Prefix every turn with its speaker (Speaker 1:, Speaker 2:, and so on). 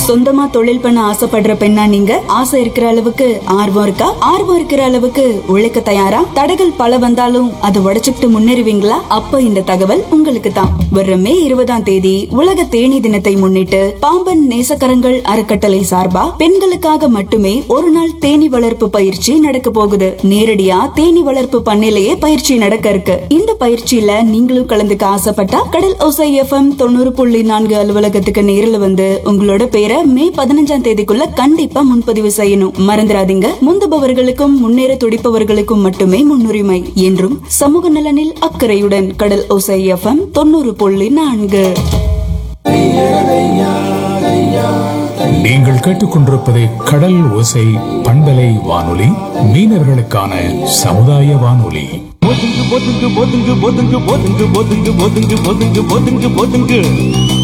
Speaker 1: சொந்தமா தொழில் பண்ண ஆசைப்படுற பெண்ணா நீங்க ஆசை இருக்கிற அளவுக்கு ஆர்வம் இருக்கா ஆர்வம் இருக்கிற அளவுக்கு உழைக்க தயாரா தடைகள் பல வந்தாலும் அதை உடைச்சுக்கிட்டு முன்னேறுவீங்களா அப்ப இந்த தகவல் உங்களுக்கு தான் வர்ற மே இருபதாம் தேதி உலக தேனி தினத்தை முன்னிட்டு பாம்பன் நேசக்கரங்கள் அறக்கட்டளை சார்பா பெண்களுக்காக மட்டுமே ஒரு நாள் தேனி வளர்ப்பு பயிற்சி நடக்க போகுது நேரடியா தேனி வளர்ப்பு பண்ணையிலேயே பயிற்சி நடக்க இருக்கு இந்த பயிற்சியில நீங்களும் கலந்துக்க ஆசைப்பட்டா கடல் ஓசை எஃப்எம் தொண்ணூறு புள்ளி நான்கு அலுவலகத்துக்கு நேரில் வந்து உங்களோட பேரை மே பதினஞ்சாம் தேதிக்குள்ள கண்டிப்பா முன்பதிவு செய்யணும் மறந்துடாதீங்க முந்துபவர்களுக்கும் முன்னேற துடிப்பவர்களுக்கும் மட்டுமே முன்னுரிமை என்றும் சமூக நலனில் அக்கறையுடன் கடல் ஓசை எஃப்எம் தொண்ணூறு புள்ளி நான்கு
Speaker 2: நீங்கள் கேட்டுக்கொண்டிருப்பது கடல் ஓசை பண்பலை வானொலி மீனவர்களுக்கான சமுதாய வானொலி
Speaker 3: ஒதுங்கு ஒதுங்கு ஒதுங்கு ஒதுங்கு ஒதுங்கு ஒதுங்கு ஒதுங்கு ஒதுங்கு ஒதுங்கு ஒதுங்கு